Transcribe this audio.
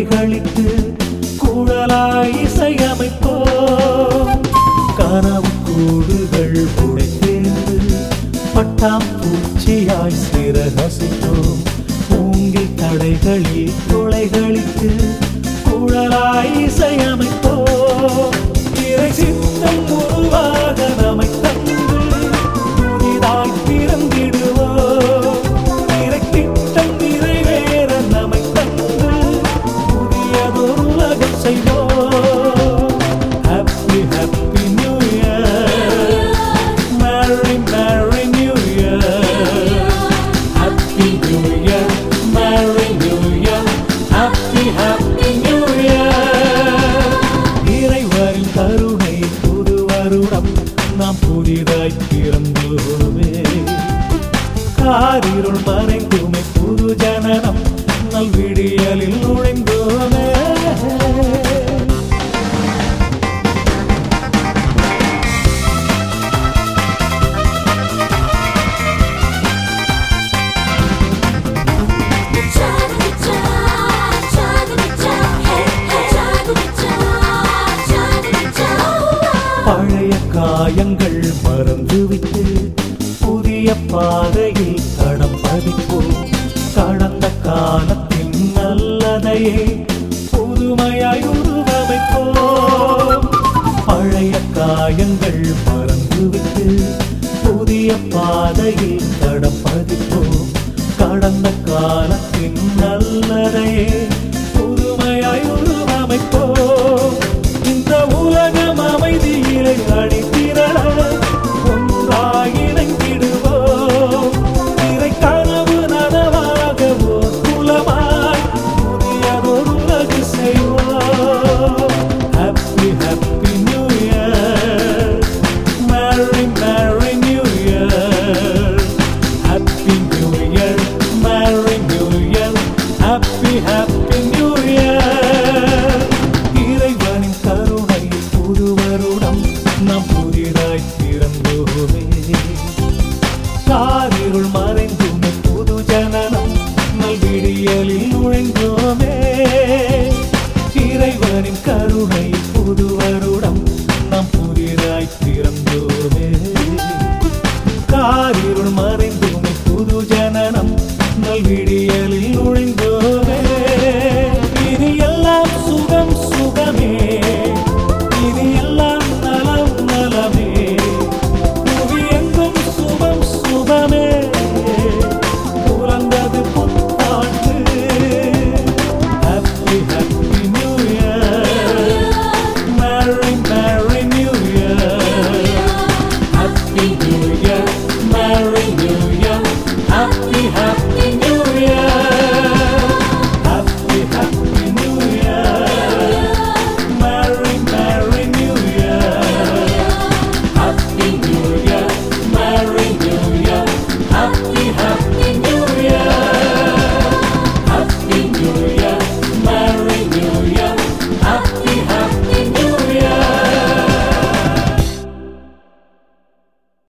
குழைகளித்து குழலாய் இசையமைப்போம் கனவு கூடுகள் உடைத்தேர்ந்து பட்டாம் பூச்சியாய் சிறகசித்தோம் மூங்கில் தடைகளில் குழைகளித்து குழலாய் இசையமைப்போம் இறை சித்தம் உருவாக நம்மை தந்து புதிதாய் பிறந்திடுவோம் இறை திட்டம் நிறைவேற நம்மை தந்து புதியதொரு உலகம் செய்வோம் happy happy new year merry merry new year happy new year merry new year happy happy new year இறைவரின் கருணை புது வருடம் நாம் புதிதாய் பிறந்தோமே காரிருள் மறைந்துமே புது ஜனனம் நல்விடியலில் நுழைந்தோமே பழைய காயங்கள் மறந்துவிட்டு புதிய பாதையில் தடம் பதிப்போம் கடந்த காலத்தின் நல்லதையே புதுமையாய் உருவமைப்போம் பழைய காயங்கள் மறந்துவிட்டு புதிய பாதையில் தடம் பதிப்போம் கடந்த காலத்தின் நல்லதையே புதுமையாய் உருவமைப்போம் இந்த உலகம் அமைதியிலே அடித்திரள ஒன்றாய் இணைந்திடுவோம் இறை கனவு நனவாக ஓர் குலமாய் புதியதொரு உலகு செய்வோம் happy happy new year merry merry new year happy new year merry new year happy happy new year இறைவனின் கருணை புது வருடம் நாம் புதிதாய் பிறந்தோமே காரிருள் மறைந்துமே புது ஜனனம் நல்விடியலில் நுழைந்தோமே இறைவனின்